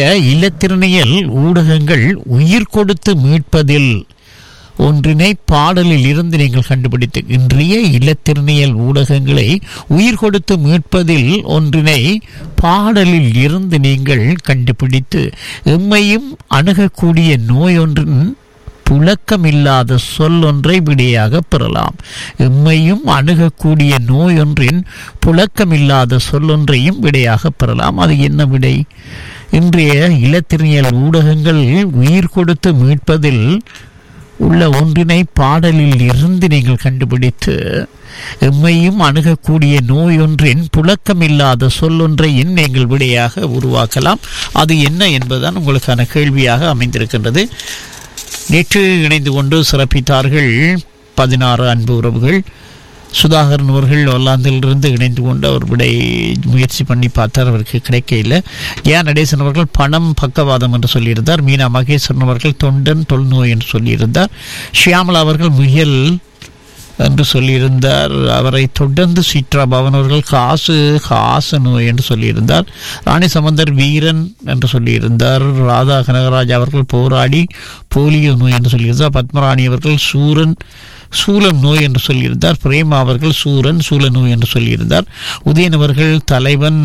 இலத்திறனியல் ஊடகங்கள் உயிர் கொடுத்து மீட்பதில் ஒன்றினை பாடலில் இருந்து நீங்கள் கண்டுபிடித்து இன்றைய இலத்திறனியல் ஊடகங்களை உயிர் கொடுத்து மீட்பதில் ஒன்றினை பாடலில் இருந்து நீங்கள் கண்டுபிடித்து எம்மையும் அணுகக்கூடிய நோய் ஒன்றின் புழக்கமில்லாத சொல்லொன்றை விடையாக பெறலாம் எம்மையும் அணுகக்கூடிய நோயொன்றின் புழக்கமில்லாத சொல்லொன்றையும் விடையாக பெறலாம் அது என்ன விடை இன்றைய இலத்திரியல் ஊடகங்கள் உயிர் கொடுத்து மீட்பதில் உள்ள ஒன்றினை பாடலில் இருந்து நீங்கள் கண்டுபிடித்து எம்மையும் அணுகக்கூடிய நோயொன்றின் புழக்கமில்லாத சொல்லொன்றையும் நீங்கள் விடையாக உருவாக்கலாம் அது என்ன என்பதுதான் உங்களுக்கான கேள்வியாக அமைந்திருக்கின்றது நேற்று இணைந்து கொண்டு சிறப்பித்தார்கள் பதினாறு அன்பு உறவுகள் சுதாகரன் அவர்கள் ஒல்லாந்திலிருந்து இணைந்து கொண்டு அவர் விடை முயற்சி பண்ணி பார்த்தார் அவருக்கு கிடைக்கல ஏன் நடேசன் அவர்கள் பணம் பக்கவாதம் என்று சொல்லியிருந்தார் மீனா மகேஸ்வரன் அவர்கள் தொண்டன் தொல்நோய் என்று சொல்லியிருந்தார் ஷியாமலா அவர்கள் முயல் என்று சொல்லியிருந்தார் அவரை தொடர்ந்து சித்ரா பவன் அவர்கள் காசு காசு நோய் என்று சொல்லியிருந்தார் ராணி சம்பந்தர் வீரன் என்று சொல்லியிருந்தார் ராதா கனகராஜ் அவர்கள் போராடி போலியோ நோய் என்று சொல்லியிருந்தார் பத்மராணி அவர்கள் சூரன் சூலம் நோய் என்று சொல்லியிருந்தார் பிரேமா அவர்கள் சூரன் சூல நோய் என்று சொல்லியிருந்தார் உதயன் அவர்கள் தலைவன்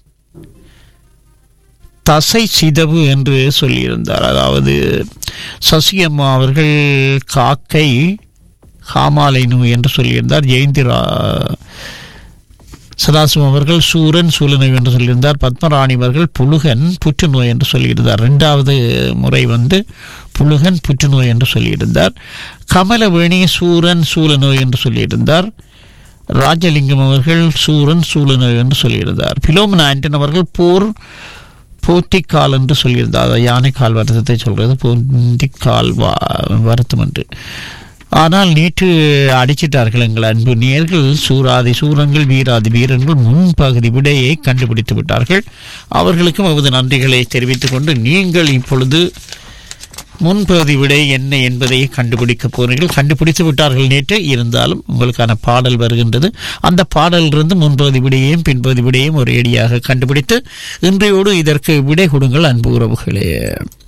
தசை சிதவு என்று சொல்லியிருந்தார் அதாவது சசியம்மா அவர்கள் காக்கை காமாலை நோய் என்று சொல்லியிருந்தார் ஜெயந்திரா சதாசிவம் அவர்கள் சூரன் சூலநோய் என்று சொல்லியிருந்தார் பத்மராணி அவர்கள் புலுகன் புற்றுநோய் என்று சொல்லியிருந்தார் ரெண்டாவது முறை வந்து புலுகன் புற்றுநோய் என்று சொல்லியிருந்தார் கமலவேணி சூரன் சூலநோய் என்று சொல்லியிருந்தார் ராஜலிங்கம் அவர்கள் சூரன் சூலநோய் என்று சொல்லியிருந்தார் பிலோமனா ஆண்டன் அவர்கள் போர் போத்திக்கால் என்று சொல்லியிருந்தார் அதாவது யானைக்கால் வருத்தத்தை சொல்கிறது போந்திக்கால் வா வருத்தம் என்று ஆனால் நேற்று அடிச்சிட்டார்கள் எங்கள் அன்பு நேர்கள் சூராதி சூரங்கள் வீராதி வீரர்கள் முன்பகுதி விடையை கண்டுபிடித்து விட்டார்கள் அவர்களுக்கும் அவரது நன்றிகளை தெரிவித்துக் கொண்டு நீங்கள் இப்பொழுது முன்பகுதி விடை என்ன என்பதை கண்டுபிடிக்க போறீர்கள் கண்டுபிடித்து விட்டார்கள் நேற்று இருந்தாலும் உங்களுக்கான பாடல் வருகின்றது அந்த பாடலிலிருந்து முன்பகுதி விடையையும் பின்பகுதி விடையும் ஒரு ஏடியாக கண்டுபிடித்து இன்றையோடு இதற்கு விடை கொடுங்கள் அன்பு உறவுகளே